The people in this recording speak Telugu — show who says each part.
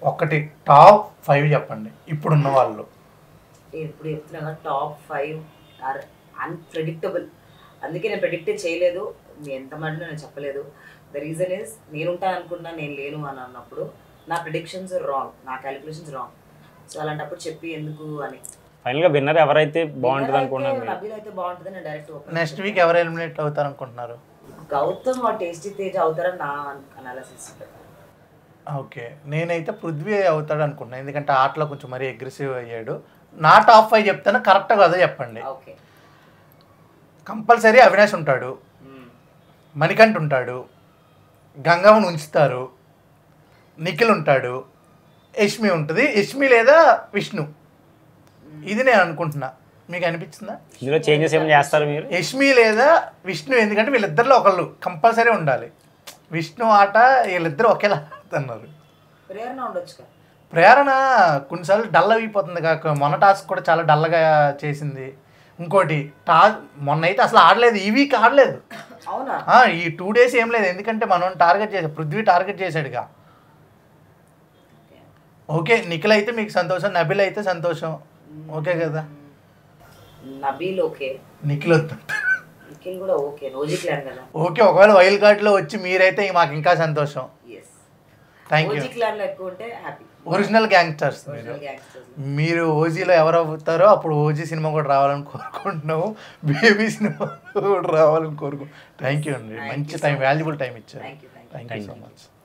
Speaker 1: ఒకటి టాప్ ఫైవ్ చెప్పండి ఇప్పుడున్న వాళ్ళు
Speaker 2: ఇప్పుడు చెప్తున్నా టాప్ ఫైవ్ ఆర్ అన్ప్రెడిక్టబుల్ అందుకే నేను ప్రెడిక్టే చేయలేదు మీ ఎంతమంది నేను చెప్పలేదు ద రీజన్ ఇస్ నేను ఉంటాను అనుకున్నా నేను లేను అని అన్నప్పుడు నా ప్రిడిక్షన్స్ రాంగ్ నా క్యాలిక్యులేషన్స్ రాంగ్ సో అలాంటప్పుడు చెప్పి ఎందుకు అని
Speaker 3: ఫైనల్ గా విన్నర్ ఎవరైతే బాగుంటుంది అనుకున్నాను మీరు?
Speaker 2: నబీల్ అయితే బాగుంటుంది నేను డైరెక్ట్
Speaker 1: నెక్స్ట్ వీక్ ఎవరు ఎలిమినేట్ అవుతారు అనుకుంటున్నారు
Speaker 2: గౌతమ్ ఆ టేస్టీ తేజ్ అవుతారని నా అనాలిసిస్
Speaker 1: ఓకే నేనైతే పృథ్వీ అవుతాడు అనుకుంటున్నాను ఎందుకంటే ఆటలో కొంచెం మరీ అగ్రెసివ్ అయ్యాడు నా టాప్ ఫైవ్ చెప్తాను కరెక్ట్గా అదే చెప్పండి
Speaker 2: ఓకే
Speaker 1: కంపల్సరీ అవినాష్ ఉంటాడు మణికంఠ్ ఉంటాడు గంగవ్వను ఉంచుతారు నిఖిల్ ఉంటాడు యష్మి ఉంటుంది యష్మి లేదా విష్ణు ఇది నేను అనుకుంటున్నా మీకు అనిపించిందా
Speaker 3: ఇందులో చేంజెస్ ఏమైనా చేస్తారు మీరు
Speaker 1: యష్మి లేదా విష్ణు ఎందుకంటే వీళ్ళిద్దరిలో ఒకళ్ళు కంపల్సరీ ఉండాలి విష్ణు ఆట వీళ్ళిద్దరు ఒకేలా ఆడుతున్నారు
Speaker 2: ప్రేరణ ఉండొచ్చు కదా
Speaker 1: ప్రేరణ కొన్నిసార్లు డల్ అయిపోతుంది కాక మొన్న టాస్క్ కూడా చాలా డల్గా చేసింది ఇంకోటి టా మొన్న అయితే అసలు ఆడలేదు ఈ వీక్ ఆడలేదు
Speaker 2: అవునా
Speaker 1: ఆ, ఈ టూ డేస్ ఏం లేదు ఎందుకంటే మనం టార్గెట్ చేసాం పృథ్వీ టార్గెట్ చేశాడుగా ఓకే నిఖిల్ అయితే మీకు సంతోషం నబిల్ అయితే సంతోషం ఓకే కదా
Speaker 2: నబీల్ ఓకే
Speaker 1: నిఖిల్ వద్దు
Speaker 2: నిఖిల్ కూడా ఓకే రోజీ క్లాన్ కదా
Speaker 1: ఓకే ఒకవేళ వైల్డ్ కార్డ్లో వచ్చి మీరైతే మాకు ఇంకా సంతోషం
Speaker 2: yes
Speaker 1: thank you
Speaker 2: OG clan లో ఎక్కువ ఉంటే హ్యాపీ
Speaker 1: ఒరిజినల్ గ్యాంగ్స్టర్స్ మీరు
Speaker 2: ఒరిజినల్ గ్యాంగ్స్టర్స్
Speaker 1: మీరు ఓజీలో ఎవరు అవుతారో అప్పుడు ఓజీ సినిమా కూడా రావాలని కోరుకుంటున్నాము బేబీ సినిమా కూడా రావాలని కోరుకుంటున్నాం థ్యాంక్ యూ అండి
Speaker 2: Thank
Speaker 1: మంచి
Speaker 2: you
Speaker 1: time
Speaker 2: so much.
Speaker 1: Valuable time ఇచ్చారు
Speaker 2: thank you thank you
Speaker 1: thank you so much